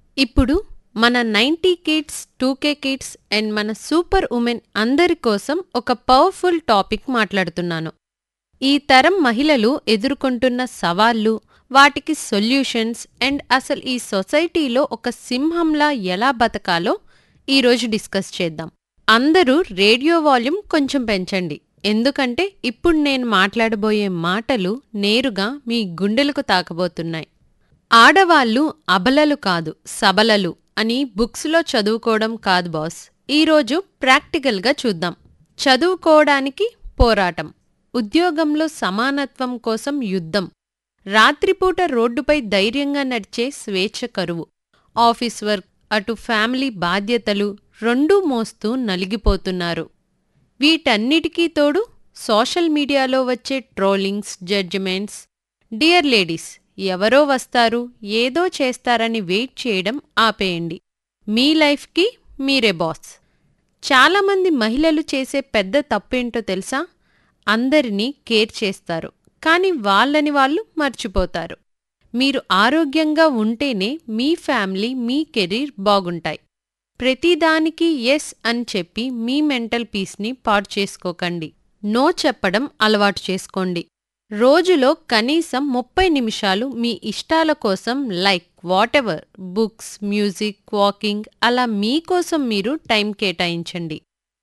ఇప్పుడు మన ninety kids two K kids and మన సూపర్ ఉమెన్ అందరి కోసం ఒక పవర్ఫుల్ టాపిక్ మాట్లాడుతున్నాను ఈ తరం మహిళలు ఎదుర్కొంటున్న సవాళ్లు వాటికి సొల్యూషన్స్ అండ్ అసలు ఈ సొసైటీలో ఒక సింహంలా ఎలా బతకాలో ఈరోజు డిస్కస్ చేద్దాం అందరూ రేడియో వాల్యూమ్ కొంచెం పెంచండి ఎందుకంటే ఇప్పుడు నేను మాట్లాడబోయే మాటలు నేరుగా మీ గుండెలకు తాకబోతున్నాయి ఆడవాళ్ళు అబలలు కాదు సబలలు అని బుక్స్లో చదువుకోవడం కాదు బాస్ ఈరోజు ప్రాక్టికల్గా చూద్దాం చదువుకోవడానికి పోరాటం ఉద్యోగంలో సమానత్వం కోసం యుద్ధం రాత్రిపూట రోడ్డుపై ధైర్యంగా నడిచే స్వేచ్ఛ కరువు ఆఫీస్ వర్క్ అటు ఫ్యామిలీ బాధ్యతలు రెండూ మోస్తూ నలిగిపోతున్నారు వీటన్నిటికీ తోడు సోషల్ మీడియాలో వచ్చే ట్రోలింగ్స్ జడ్జిమెంట్స్ డియర్ లేడీస్ ఎవరో వస్తారు ఏదో చేస్తారని వెయిట్ చేయడం ఆపేయండి మీ లైఫ్కి మీరే బాస్ చాలామంది మహిళలు చేసే పెద్ద తప్పేంటో తెలుసా అందరినీ కేర్ చేస్తారు కానీ వాళ్ళని వాళ్ళు మర్చిపోతారు మీరు ఆరోగ్యంగా ఉంటేనే మీ ఫ్యామిలీ మీ కెరీర్ బాగుంటాయి ప్రతిదానికి ఎస్ అని చెప్పి మీ మెంటల్ పీస్ని పాడు చేసుకోకండి నో చెప్పడం అలవాటు చేసుకోండి రోజులో కనీసం ముప్పై నిమిషాలు మీ ఇష్టాల కోసం like whatever books music walking అలా మీకోసం మీరు టైం కేటాయించండి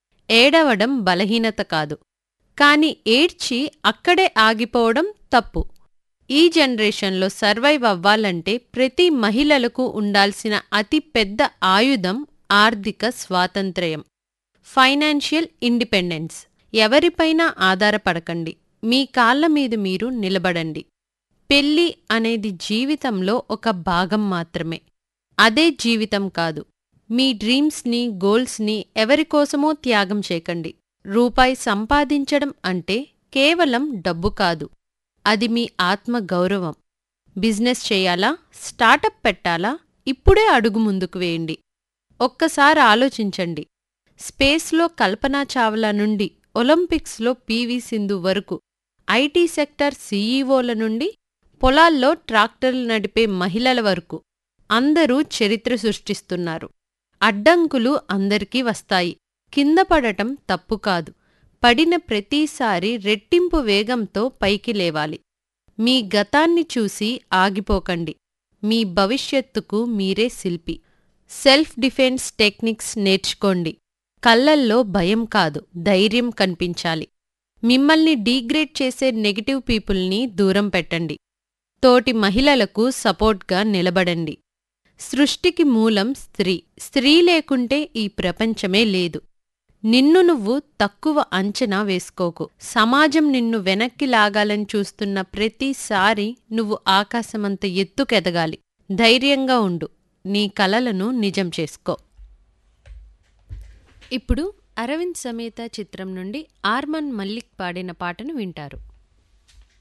ఏడవడం బలహీనత కాదు కానీ ఏడ్చి అక్కడే ఆగిపోవడం తప్పు ఈ జనరేషన్లో సర్వైవ్ అవ్వాలంటే ప్రతి మహిళలకు ఉండాల్సిన అతి పెద్ద ఆయుధం ఆర్థిక స్వాతంత్ర్యం ఫైనాన్షియల్ ఇండిపెండెన్స్ ఎవరిపైనా ఆధారపడకండి మీ కాళ్ల మీద మీరు నిలబడండి పెళ్ళి అనేది జీవితంలో ఒక భాగం మాత్రమే అదే జీవితం కాదు మీ డ్రీమ్స్ని గోల్స్ని ఎవరికోసమో త్యాగం చేయకండి రూపాయి సంపాదించడం అంటే కేవలం డబ్బు కాదు అది మీ ఆత్మ గౌరవం బిజినెస్ చేయాలా స్టార్టప్ పెట్టాలా ఇప్పుడే అడుగు ముందుకు వేయండి ఒక్కసారి ఆలోచించండి స్పేస్లో కల్పనా చావ్లా నుండి ఒలింపిక్స్లో పీవీ సింధు వరకు ఐటీ సెక్టర్ సీఈఓల నుండి పొలాల్లో ట్రాక్టర్లు నడిపే మహిళల వరకు అందరూ చరిత్ర సృష్టిస్తున్నారు అడ్డంకులు అందరికీ వస్తాయి కింద పడటం తప్పు కాదు పడిన ప్రతిసారి రెట్టింపు వేగంతో పైకి లేవాలి మీ గతాన్ని చూసి ఆగిపోకండి మీ భవిష్యత్తుకు మీరే శిల్పి సెల్ఫ్ డిఫెన్స్ టెక్నిక్స్ నేర్చుకోండి కళ్ళల్లో భయం కాదు ధైర్యం కనిపించాలి మిమ్మల్ని డీగ్రేడ్ చేసే నెగటివ్ పీపుల్ని దూరం పెట్టండి తోటి మహిళలకు సపోర్ట్గా నిలబడండి సృష్టికి మూలం స్త్రీ స్త్రీ లేకుంటే ఈ ప్రపంచమే లేదు నిన్ను నువ్వు తక్కువ అంచనా వేసుకోకు సమాజం నిన్ను వెనక్కి లాగాలని చూస్తున్న ప్రతిసారి నువ్వు ఆకాశమంత ఎత్తుకెదగాలి ధైర్యంగా ఉండు నీ కలలను నిజం చేసుకో ఇప్పుడు అరవింద్ సమేత చిత్రం నుండి ఆర్మన్ మల్లిక్ పాడిన పాటను వింటారు